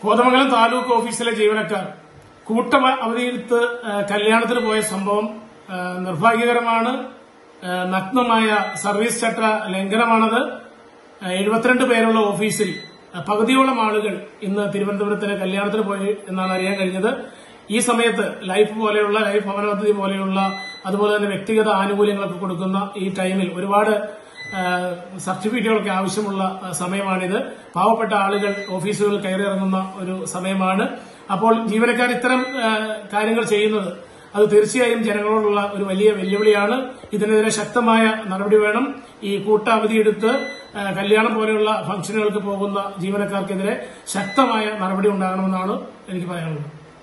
കോതമംഗലം താലൂക്ക് ഓഫീസിലെ ജീവനക്കാർ കൂട്ട അവധിയെടുത്ത് ആ, കല്യാണത്തിന് പോയ സംഭവം ആ, നിർഭാഗ്യകരമാണ് ആ, നഗ്നമായ സർവീസ് ചട്ട ലംഘനമാണത് ആ, എഴുപത്തിരണ്ട് പേരുള്ള ഓഫീസിൽ ആ, പകുതിയോളം ആളുകൾ ഇന്ന് തിരുവനന്തപുരത്തിന് കല്യാണത്തിന് പോയി എന്നാണ് അറിയാൻ കഴിഞ്ഞത് ഈ സമയത്ത് ലൈഫ് പോലെയുള്ള ലൈഫ് ഭവന പദ്ധതി പോലെയുള്ള അതുപോലെ തന്നെ വ്യക്തിഗത ആനുകൂല്യങ്ങളൊക്കെ കൊടുക്കുന്ന ഈ ടൈമിൽ ഒരുപാട് ആ, സർട്ടിഫിക്കറ്റുകളൊക്കെ ആവശ്യമുള്ള ആ, സമയമാണിത് പാവപ്പെട്ട ആളുകൾ ഓഫീസുകളിൽ കയറിയിറങ്ങുന്ന ഒരു സമയമാണ് അപ്പോൾ ജീവനക്കാർ ഇത്തരം ആ, കാര്യങ്ങൾ ചെയ്യുന്നത് അത് തീർച്ചയായും ജനങ്ങളോടുള്ള ഒരു വലിയ വെല്ലുവിളിയാണ് ഇതിനെതിരെ ശക്തമായ നടപടി വേണം ഈ കൂട്ട അവധിയെടുത്ത് ആ, കല്യാണം പോലെയുള്ള ഫംഗ്ഷനുകൾക്ക് പോകുന്ന ജീവനക്കാർക്കെതിരെ ശക്തമായ നടപടി ഉണ്ടാകണമെന്നാണ് എനിക്ക് പറയാനുള്ളത്